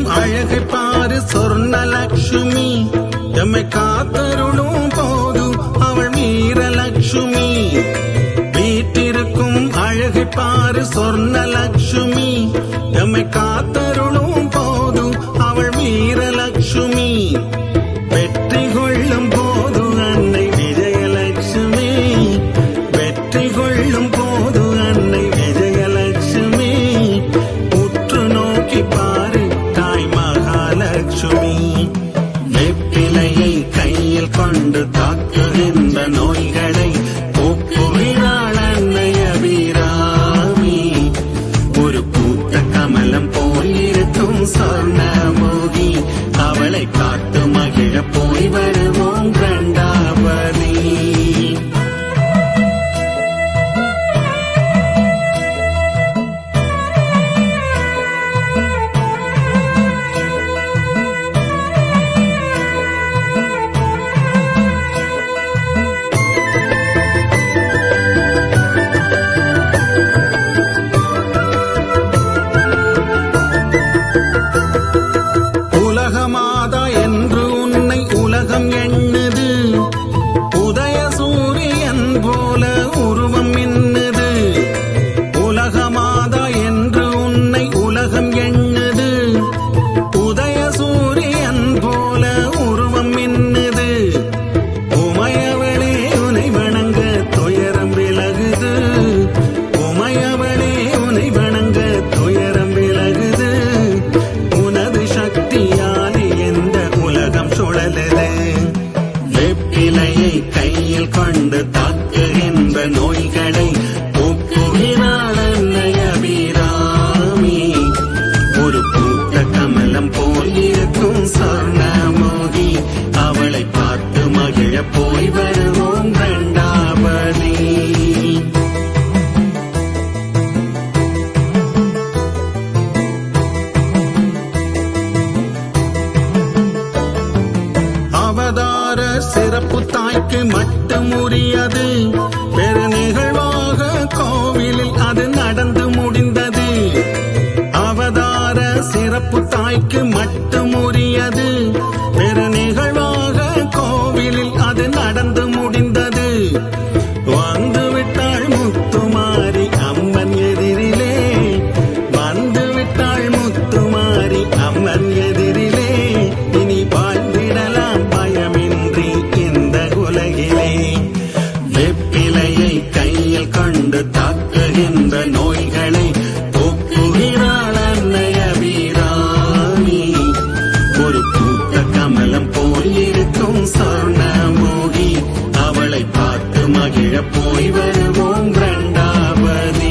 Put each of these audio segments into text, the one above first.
அழகை பாரு சொர்ணலக்ஷ்மி எம்மை காத்தருளும் போதும் அவள் வீரலக்ஷ்மி வீட்டிருக்கும் அழகை பாரு சொர்ணலக்ஷ்மி எம்மை காத்தருளும் போதும் அவள் வீரலக்ஷ்மி வெற்றி கொள்ளும் போது அன்னை விஜயலட்சுமி வெற்றி கொள்ளும் போது அன்னை விஜயலட்சுமி உற்று நோக்கி பாரு தாய் மகாலட்சுமி வெப்பிலையை கையில் கொண்டு தாக்குகின்ற நோய்களை போக்குகிறாள் அன்னை அபிராமி ஒரு பூத்த கமலம் போலிருக்கும் சொர்ணமோகி அவளை காட்டு மகிழ போய் வருவோம் கண்டாபதி உலகமாதா என்று உன்னை உலகம் எண்ணுது உதய சூரியன் போல உருவம் மின்னுது உலகமாதா என்று உன்னை உலகம் எண்ணுது உதய சூரியன் போல உருவம் மின்னுது உமையவளே உனை வணங்க துயரம் விலகுது உமையவளே உனை வணங்க துயரம் விலகுது உனது சக்தியாலே எந்த உலகம் சுழலுது வெப்பிலையை கையில் கொண்டு தாக்குகின்ற நோய்களை போக்குகிறாள் அன்னை அபிராமி ஒரு பூத்த கமலம் போல் இருக்கும் சொர்ணமோகி அவளை பார்த்து மகிழ போய் வருவோம் ரெண்டாவதி அவதார சிறப்பு தாய்க்கு மட்டும் உரியது பெரு நிகழ்வாக கோவிலில் அது நடந்து முடிந்தது அவதார சிறப்பு தாய்க்கு மட்டும் உரியது பெரு நிகழ்வாக கோவிலில் அது நடந்து முடிந்தது வந்து விட்டாள் முத்துமாரி அம்மன் எதிரிலே வந்து விட்டாள் முத்துமாரி அம்மன் எதிரிலே இனி வாழ்ந்திடலாம் பயமின்றி இந்த உலகிலே வெப்பிலையை கையில் கொண்டு தாக்குகின்ற நோய்களை போக்குகிறாள் அன்னை அபிராமி ஒரு பூத்த கமலம் போல் இருக்கும் சொர்ணமோகி அவளை பார்த்து மகிழ போய் வருவோம் ரெண்டாவதி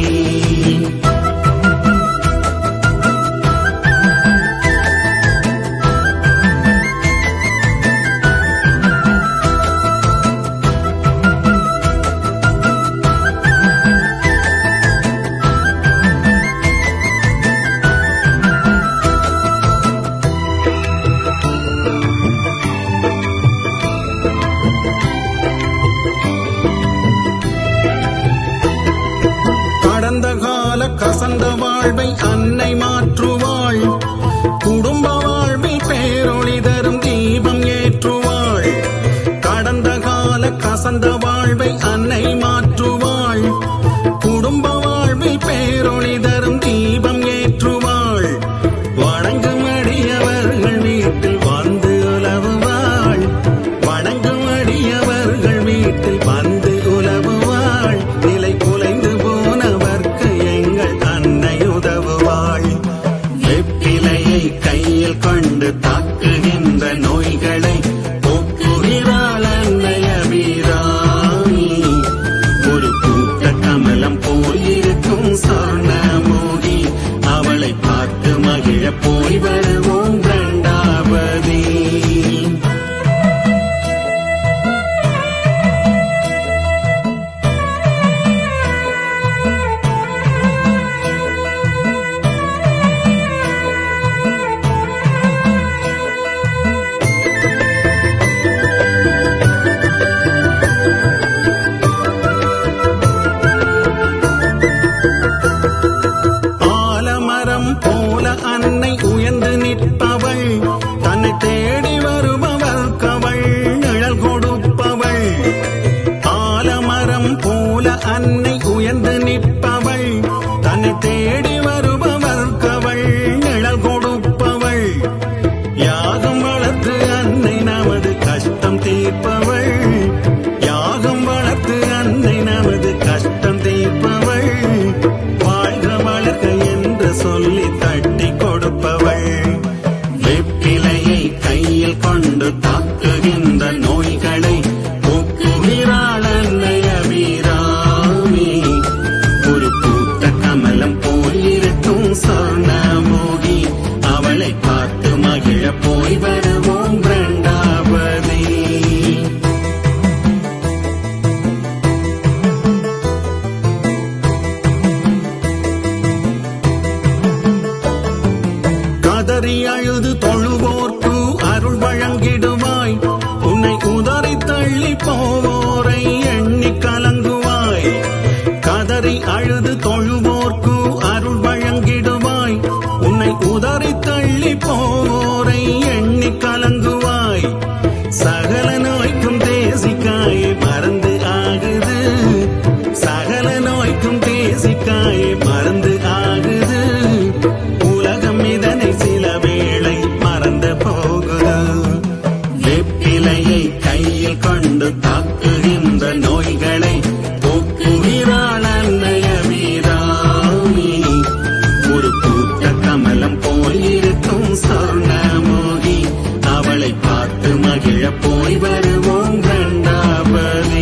கடந்த கால கசந்த வாழ்வை அன்னை மாற்றுவாள் குடும்ப வாழ்வில் பேரொளி தரும் தீபம் ஏற்றுவாள் கடந்த கால கசந்த வாழ்வை அன்னை மாற்றுவாள் குடும்ப வாழ்வில் பேரொளி தரும் தீபம் ஏற்றுவாள் வணங்கும் அடியவர்கள் வீட்டில் வந்து உலவுவாள் வணங்கும் அடியவர்கள் வீட்டில் வந்து உலவுவாள் நிலை குலைந்து போனவர்க்கு எங்கள் அன்னை உதவுவாள் வெப்பிலையை கையில் கொண்டு தாக்குகின்ற நோய்களை போக்குகிறாள் அன்னை அபிராமி ஒரு பூத்த கமலம் போல் இருக்கும் சொர்ணமோகி அவளை பார்த்து மகிழ போய் வருவோம் ரெண்டாவதி யாகம் வளர்த்து அன்னை நமது கஷ்டம் தீர்ப்பவள் யாகம் வளர்த்து அன்னை நமது கஷ்டம் தீர்ப்பவள் வாழ்க வளர்க என்று சொல்லி தட்டி கொடுப்பவள் வெப்பிலையை கையில் கொண்டு தாக்குகின்ற நோய்களை போக்குகிறாள் அன்னை அபிராமி ஒரு பூத்த கமலம் போயிருக்கும் சொர்ணமோகி அவளை பார்த்து மகிழ போய் வருவோம் பிரண்டாபதி கதறி அழுது தொழுவோர்க்கு அருள் வழங்கிடுவாய் உன்னை உதறி தள்ளி போவோரை எண்ணி கலங்குவாய் கதறி அழுது தொழுவோர்க்கு அருள் வழங்கிடுவாய் உன்னை உதறி தள்ளி போவோரை எண்ணி கலங்குவாய் சகல நோய்க்கும் தேசிக்காயே மருந்து ஆகுது சகல நோய்க்கும் தேசிக்காயே மருந்து ஆகுது உலகம் இதனை சில வேளை மறந்து போகுது வெப்பிலையை கையில் கொண்டு தாக்குகின்ற நோய்களை போக்குகிறாள் அன்னைய வீராமி ஒரு பூத்த கமலம் போல் இருக்கும் சொர்ணமோகி அவளை பார்த்து மகிழ போய் வருவோம் கண்டாபதி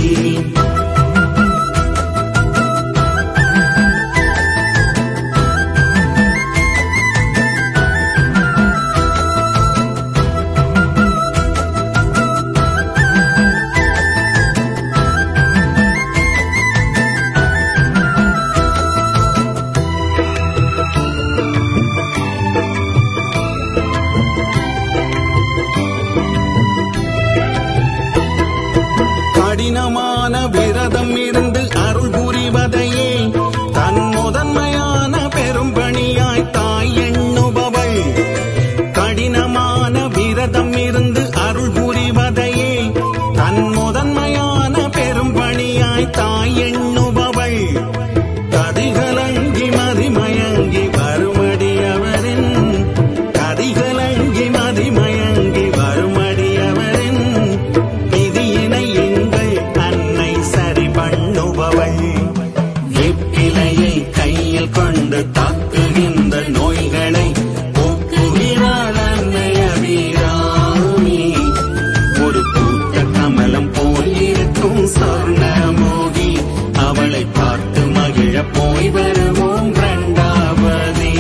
கடினமான விரதம் இருந்து அருள் புரிவதையே தன் முதன்மையான பெரும்பணியாய் தாய் எண்ணுபவள் கடினமான விரதம் இருந்து அருள் புரிவதையே தன் முதன்மையான பெரும்பணியாய் தாய் எண்ணுபவள் கதிகலங்கி மதிமயங்கி வருமடி அவரின் கதிகலங்கி மதிமயங்கி வருமடி அவரின் விதியினை எங்கள் அன்னை சரி பண்ணுபவள் வெப்பிலையை கையில் கொண்டு தாக்குகின்ற நோய்களை போக்குகிறாள் அன்னை அபிராமி ஒரு பூத்த கமலம் போல் இருக்கும் சொர்ணமோகி அவளை பார்த்து மகிழ போய் வருவோம் பிரண்டாபதி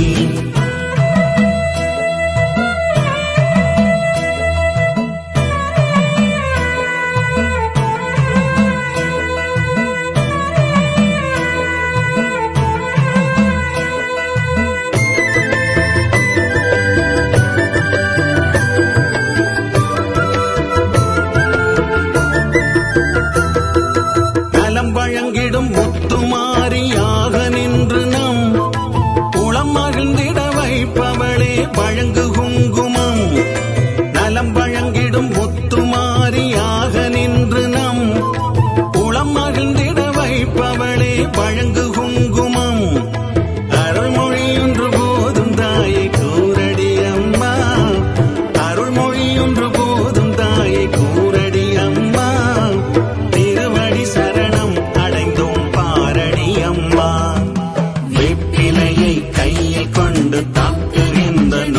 நலம் வழங்கிடும் முத்துமாரியாக நின்று நம் உளம் மகிழ்ந்திட வைப்பவளே வழங்கு குங்குமம் நலம் வழங்கிடும் முத்துமாரியாக நின்று நம் உளம் மகிழ்ந்திட வைப்பவளே வழங்கு குங்குமம் அருள்மொழியொன்று போதும் தாயை கூரடி அம்மா அருள்மொழியொன்று போதும் தாயை கூரடி அம்மா திருவடி சரணம் அடைந்தோம் பாரடி அம்மா வெப்பிலையை கையில் கொண்டு தாக்குகின்ற